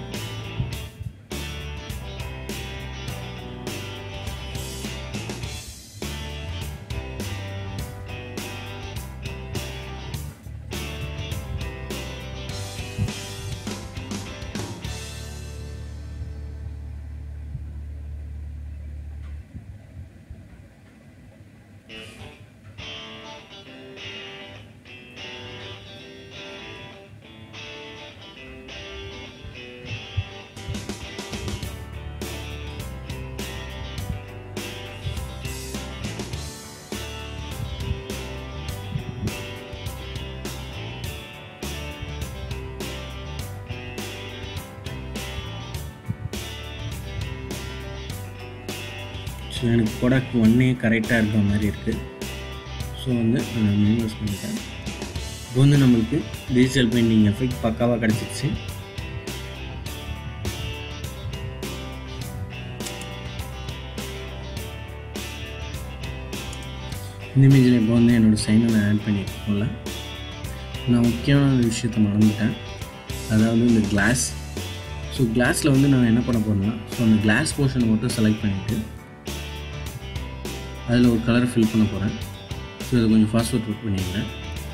ஸோ எனக்கு ப்ராடக்ட் ஒன்னே கரெக்டாக இருக்கிற மாதிரி இருக்குது ஸோ வந்து நான் மினிமைஸ் பண்ணிட்டேன் இப்போ வந்து நம்மளுக்கு டிஜிட்டல் பெயிண்டிங் எஃபெக்ட் பக்காவாக கிடச்சிருச்சு இந்த இமேஜில் இப்போ வந்து என்னோடய சைனை நான் ஆட் பண்ணியிருக்கோம்ல நான் முக்கியமான ஒரு விஷயத்த மறந்துட்டேன் அதாவது இந்த கிளாஸ் ஸோ கிளாஸில் வந்து நான் என்ன பண்ண போகிறேன்னா ஸோ அந்த கிளாஸ் போர்ஷனை மட்டும் செலக்ட் பண்ணிவிட்டு அதில் ஒரு கலர் ஃபில் பண்ண போகிறேன் ஸோ இதை கொஞ்சம் ஃபாஸ்ட் ஒர்க் பண்ணிக்கிறேன்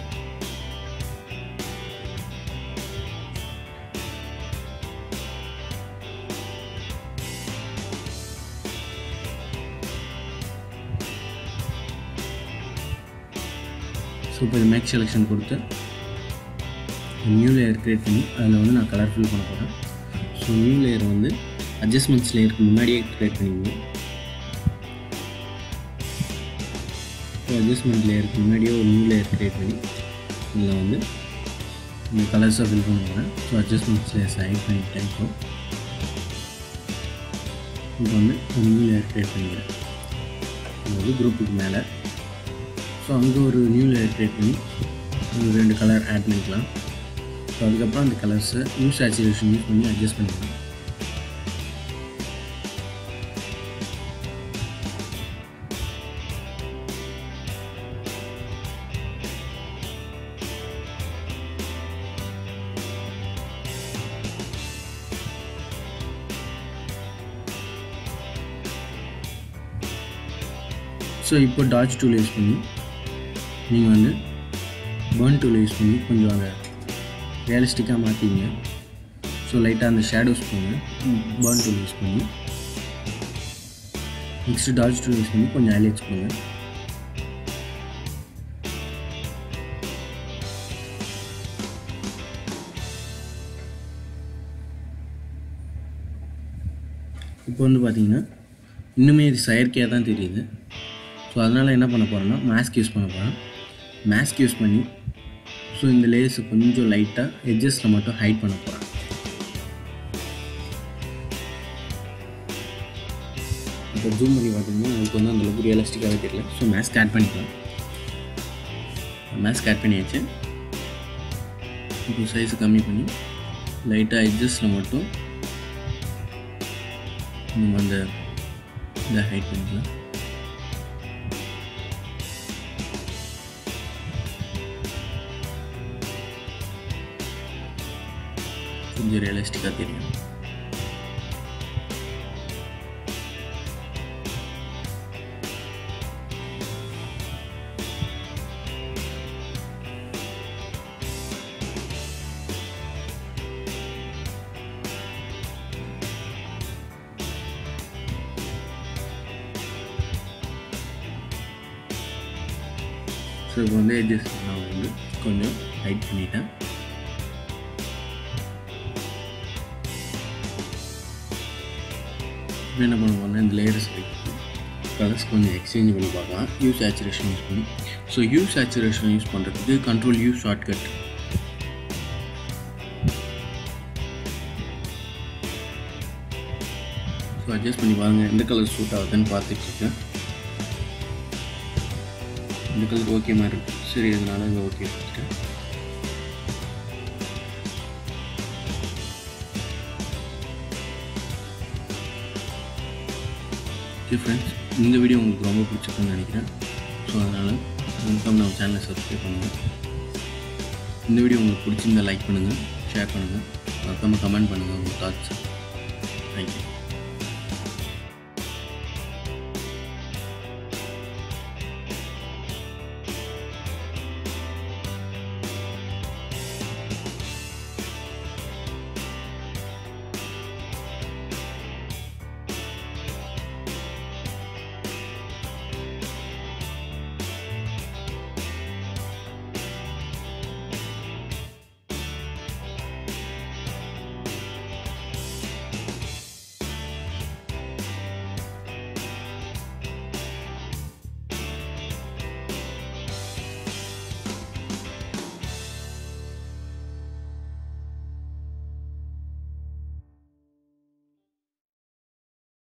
ஸோ இப்போ இது மேக் செலெக்ஷன் கொடுத்து நியூ லேயர் க்ரியேட் பண்ணி அதில் வந்து நான் கலர் ஃபில் பண்ண போகிறேன் ஸோ நியூ லேயர் வந்து அட்ஜஸ்ட்மெண்ட்ஸ் லேயருக்கு முன்னாடியே க்ரியேட் பண்ணிக்கணும் ஸோ அட்ஜஸ்ட்மெண்ட் லேயருக்கு முன்னாடியே ஒரு நியூ லேயர் க்ரியேட் பண்ணி இதில் வந்து இந்த கலர்ஸை ஃபில் பண்ண போகிறேன் ஸோ அட்ஜஸ்ட்மெண்ட்ஸ் லேயர்ஸ் ஆட் பண்ணிட்டேன் இப்போ இப்போ வந்து ஒரு நியூ லேயர் க்ரியேட் பண்ணிக்கிறேன் அதாவது குரூப்புக்கு மேலே ஸோ அங்கே ஒரு நியூ லேயர் க்ரியேட் பண்ணி ஒரு ரெண்டு கலர் ஆட் பண்ணிக்கலாம் ஸோ அதுக்கப்புறம் அந்த கலர்ஸை நியூ சேச்சுரேஷன் யூஸ் பண்ணி அட்ஜஸ்ட் பண்ணிக்கலாம் ஸோ இப்போ டாச் டூல் யூஸ் பண்ணி நீங்கள் வந்து பேர்ன் டூல் யூஸ் பண்ணி கொஞ்சம் அந்த ரியலிஸ்டிக்காக மாற்றிங்க ஸோ லைட்டாக அந்த ஷேடோஸ் போங்க பேர்ன் டூல் யூஸ் பண்ணி நெக்ஸ்ட்டு டார்ஜ் டூல் யூஸ் பண்ணி கொஞ்சம் ஹைலைட்ஸ் பண்ணுங்க இப்போ வந்து பார்த்தீங்கன்னா இன்னுமே இது செயற்கையாக தான் தெரியுது ஸோ அதனால் என்ன பண்ண போகிறேன்னா மாஸ்க் யூஸ் பண்ண போகிறேன் மாஸ்க் யூஸ் பண்ணி ஸோ இந்த லேயர்ஸை கொஞ்சம் லைட்டாக எட்ஜஸில் மட்டும் ஹைட் பண்ண போகிறேன் இப்போ ஜூம் பண்ணி பார்த்தீங்கன்னா உங்களுக்கு வந்து அந்தளவுக்கு ரியலிஸ்டிக்காகவே தெரியல ஸோ மாஸ்க் ஆட் பண்ணிக்கலாம் மாஸ்க் ஆட் பண்ணியாச்சு இப்போ சைஸ் கம்மி பண்ணி லைட்டாக எட்ஜஸில் மட்டும் நம்ம அந்த இதை ஹைட் பண்ணிக்கலாம் கொஞ்சம் ரியலிஸ்டிக்காக தெரியும் ஸோ இப்போ வந்து எட்ஜஸ் நான் வந்து கொஞ்சம் ஹைட் பண்ணிட்டேன் இப்போ என்ன பண்ண போனால் இந்த லேயர்ஸ் கலர்ஸ் கொஞ்சம் எக்ஸ்சேஞ்ச் பண்ணி பார்க்கலாம் யூ சேச்சுரேஷன் யூஸ் பண்ணி ஸோ யூ சேச்சுரேஷன் யூஸ் பண்ணுறதுக்கு control U shortcut so adjust பண்ணி பாருங்கள் எந்த கலர் சூட் ஆகுதுன்னு பார்த்துட்டு இருக்கேன் இந்த கலர் ஓகே மாதிரி இருக்கு சரி அதனால இங்கே ஓகே வச்சுட்டேன் ஓகே ஃப்ரெண்ட்ஸ் இந்த வீடியோ உங்களுக்கு ரொம்ப பிடிச்சிருக்குன்னு நினைக்கிறேன் ஸோ அதனால் கன்ஃபார்ம் நம்ம சேனலை சப்ஸ்கிரைப் பண்ணுங்கள் இந்த வீடியோ உங்களுக்கு பிடிச்சிருந்தா லைக் பண்ணுங்கள் ஷேர் பண்ணுங்கள் மறக்காமல் கமெண்ட் பண்ணுங்கள் உங்கள் தாட்ஸ் தேங்க்யூ